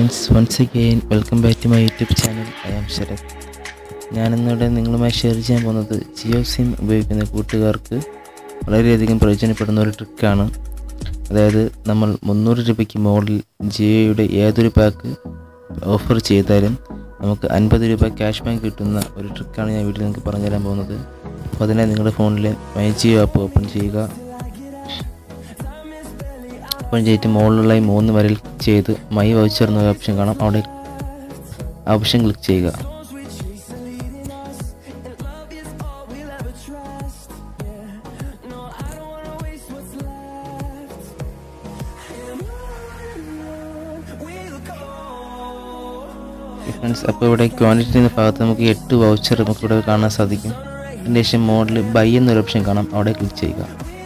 friends once again welcome back to my YouTube channel I am Sharath ഞാനിന്നിവിടെ നിങ്ങളുമായി share ചെയ്യാൻ പോകുന്നത് ജിയോ സിം ഉപയോഗിക്കുന്ന കൂട്ടുകാർക്ക് വളരെയധികം പ്രയോജനപ്പെടുന്ന ഒരു ട്രിക്കാണ് അതായത് നമ്മൾ മുന്നൂറ് രൂപയ്ക്ക് മുകളിൽ ജിയോയുടെ ഏതൊരു പാക്ക് ഓഫർ ചെയ്താലും നമുക്ക് അൻപത് രൂപ ക്യാഷ് ബാക്ക് കിട്ടുന്ന ഒരു ട്രിക്കാണ് ഞാൻ വീട്ടിൽ നിങ്ങൾക്ക് പറഞ്ഞു തരാൻ പോകുന്നത് അപ്പോൾ അതിനായി നിങ്ങളുടെ ഫോണിലെ മൈ ജിയോ ആപ്പ് ഓപ്പൺ ചെയ്യുക ഓപ്പൺ ചെയ്തിട്ട് മുകളിലുള്ള ഈ മൂന്ന് വരയിൽ ക്ലിക്ക് ചെയ്ത് മൈ വൗച്ചർ എന്ന ഓപ്ഷൻ കാണാം അവിടെ ആ ഓപ്ഷൻ ക്ലിക്ക് ചെയ്യുക ഫ്രണ്ട്സ് അപ്പോൾ ഇവിടെ ക്വാണ്ടിറ്റി എന്ന ഭാഗത്ത് നമുക്ക് എട്ട് വൗച്ചർ നമുക്ക് ഇവിടെ കാണാൻ സാധിക്കും അതിന് ശേഷം മോഡൽ ബൈ എന്നൊരു ഓപ്ഷൻ കാണാം അവിടെ ക്ലിക്ക് ചെയ്യുക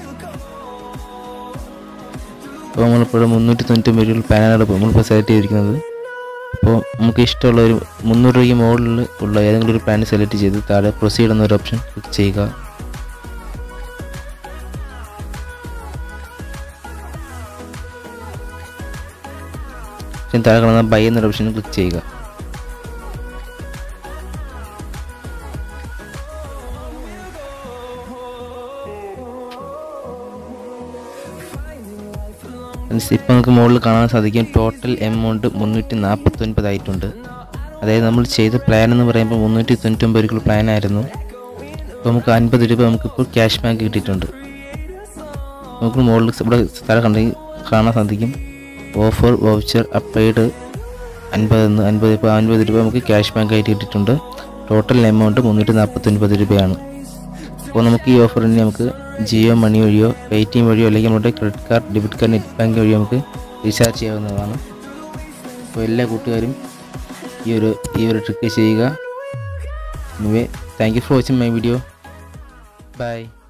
അപ്പോൾ നമ്മളിപ്പോൾ മുന്നൂറ്റി തൊണ്ണൂറ്റൊമ്പത് രൂപ പാനാണ് നമ്മളിപ്പോൾ സെലക്ട് ചെയ്തിരിക്കുന്നത് അപ്പോൾ നമുക്ക് ഇഷ്ടമുള്ള ഒരു മുന്നൂറ് രൂപയ്ക്ക് മുകളിൽ ഉള്ള ഏതെങ്കിലും ഒരു പ്ലാൻ സെലക്ട് ചെയ്ത് താഴെ പ്രൊസീഡ് എന്നൊരു ഓപ്ഷൻ ക്ലിക്ക് ചെയ്യുക താഴെ കാണുന്ന ബൈ എന്നൊരു ഓപ്ഷൻ ക്ലിക്ക് ചെയ്യുക ഇപ്പം നമുക്ക് മുകളിൽ കാണാൻ സാധിക്കും ടോട്ടൽ എമൗണ്ട് മുന്നൂറ്റി നാൽപ്പത്തൊൻപത് ആയിട്ടുണ്ട് അതായത് നമ്മൾ ചെയ്ത പ്ലാൻ എന്ന് പറയുമ്പോൾ മുന്നൂറ്റി തൊണ്ണൂറ്റൊമ്പത് രൂപ പ്ലാൻ ആയിരുന്നു അപ്പോൾ നമുക്ക് അൻപത് രൂപ നമുക്കിപ്പോൾ ക്യാഷ് ബാക്ക് കിട്ടിയിട്ടുണ്ട് നമുക്ക് മുകളിൽ ഇവിടെ സ്ഥലം കണ്ടെങ്കിൽ കാണാൻ സാധിക്കും ഓഫർ വൗച്ചർ അപ്ലൈഡ് അൻപതെന്ന് അൻപത് ഇപ്പോൾ അൻപത് രൂപ നമുക്ക് ക്യാഷ് ബാക്ക് ആയിട്ട് കിട്ടിയിട്ടുണ്ട് ടോട്ടൽ എമൗണ്ട് മുന്നൂറ്റി നാൽപ്പത്തൊൻപത് രൂപയാണ് അപ്പോൾ നമുക്ക് ഈ ഓഫറിന് നമുക്ക് ജിയോ മണി വഴിയോ പേ ടി എം വഴിയോ അല്ലെങ്കിൽ നമ്മുടെ credit card debit card net bank വഴിയോ നമുക്ക് റീചാർജ് ചെയ്യാവുന്നതാണ് അപ്പോൾ എല്ലാ കൂട്ടുകാരും ഈ ഒരു ഈ ഒരു ട്രിക്ക് ചെയ്യുക anyway thank you for watching my video by